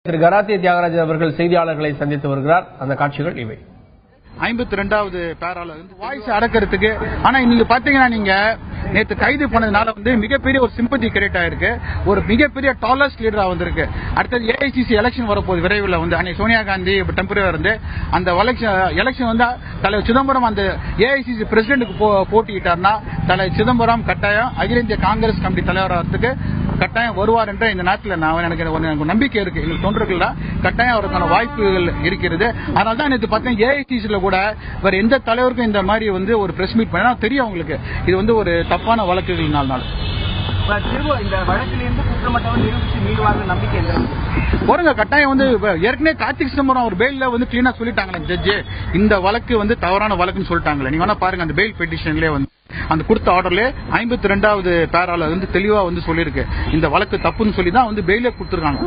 திரு karate Thiagarajan அவர்கள் செய்தியாளர்களை சந்தித்து வருகிறார் அந்த காட்சிகள் இவை ஐம்பத்தி ரெண்டாவது பேரால வந்து வாய்ஸ் அடக்கிறதுக்கு ஆனா நீங்க பாத்தீங்கன்னா நீங்க நேத்து கைது பண்ணதுனால வந்து மிகப்பெரிய ஒரு சிம்பத்தி கிரியேட் ஆயிருக்கு ஒரு மிகப்பெரிய டாலஸ்ட் லீடரா வந்திருக்கு அடுத்தது ஏஐசிசி எலெக்ஷன் வரப்போகுது விரைவில் வந்து அன்னைக்கு சோனியா காந்தி டெம்பரரி இருந்து அந்த எலெக்ஷன் வந்து தலைவர் சிதம்பரம் அந்த ஏஐசிசி பிரசிடென்ட்டுக்கு போட்டியிட்டார்னா தலைவர் சிதம்பரம் கட்டாயம் அகில இந்திய காங்கிரஸ் கமிட்டி தலைவராகிறதுக்கு கட்டாயம் வருவார் என்ற இந்த நேரத்தில் நான் எனக்கு ஒரு எனக்கு நம்பிக்கை இருக்கு எங்களுக்கு தொண்டர்கள்ல கட்டாயம் அவருக்கான வாய்ப்புகள் இருக்கிறது அதனால தான் நேற்று பார்த்தேன் ஏஐசிசியில் கூட வேற எந்த தலைவருக்கும் இந்த மாதிரி வந்து ஒரு பிரஸ் மீட் பண்ணா தெரியும் அவங்களுக்கு இது வந்து ஒரு தப்பான வழக்குகள்னால திரும்ப இந்த வழக்கிலிருந்து குற்றமற்றவன் நிரூபித்து மீள்வார்கள் நம்பிக்கை எந்த அளவுக்கு? பாருங்க கட்டாயம் வந்து இப்ப ஏற்கனவே கார்த்திக் சிதம்பரம் அவர் பெயில்ல வந்து கிளீனா சொல்லிட்டாங்களே ஜட்ஜு இந்த வழக்கு வந்து தவறான வழக்குன்னு சொல்லிட்டாங்களே நீங்க வேணா பாருங்க அந்த பெயில் பெட்டிஷன்லயே வந்து அந்த கொடுத்த ஆர்டர்ல ஐம்பத்தி ரெண்டாவது பேரால வந்து தெளிவா வந்து சொல்லியிருக்கு இந்த வழக்கு தப்புன்னு சொல்லி தான் வந்து பெயிலே கொடுத்துருக்காங்க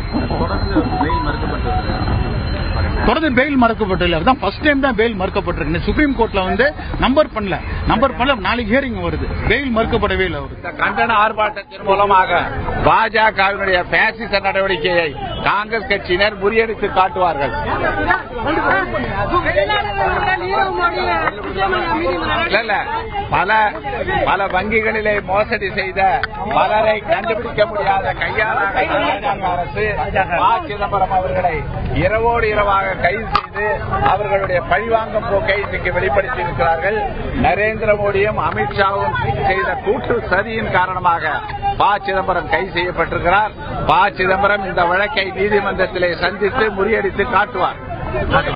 தொடர்ந்து பெயில் மறுக்கப்பட்டில்ல அதுதான் ஃபர்ஸ்ட் டைம் தான் பெயில் மறுக்கப்பட்டிருக்கு சுப்ரீம் கோர்ட்ல வந்து நம்பர் பண்ணல நம்பர் பண்ணல நாளைக்கு ஹியரிங் வருது பெயில் மறுக்கப்படவே இல்லை அவருக்கு இந்த கண்டன ஆர்ப்பாட்டத்தின் மூலமாக பாஜகவினுடைய பேசிச நடவடிக்கையை காங்கிரஸ் கட்சியினர் முறியடித்து காட்டுவார்கள் இல்ல இல்ல பல பல வங்கிகளிலே மோசடி செய்த பலரை கண்டுபிடிக்க முடியாத கையாளாக பாஜக அரசு ப சிதம்பரம் அவர்களை இரவோடு இரவாக கைது செய்து அவர்களுடைய பழிவாங்கும் போக்கை இன்றைக்கு வெளிப்படுத்தி இருக்கிறார்கள் நரேந்திர மோடியும் அமித்ஷாவும் செய்த கூட்டு சதியின் காரணமாக ப சிதம்பரம் கைது செய்யப்பட்டிருக்கிறார் ப சிதம்பரம் இந்த வழக்கை நீதிமன்றத்திலே சந்தித்து முறியடித்து காட்டுவார்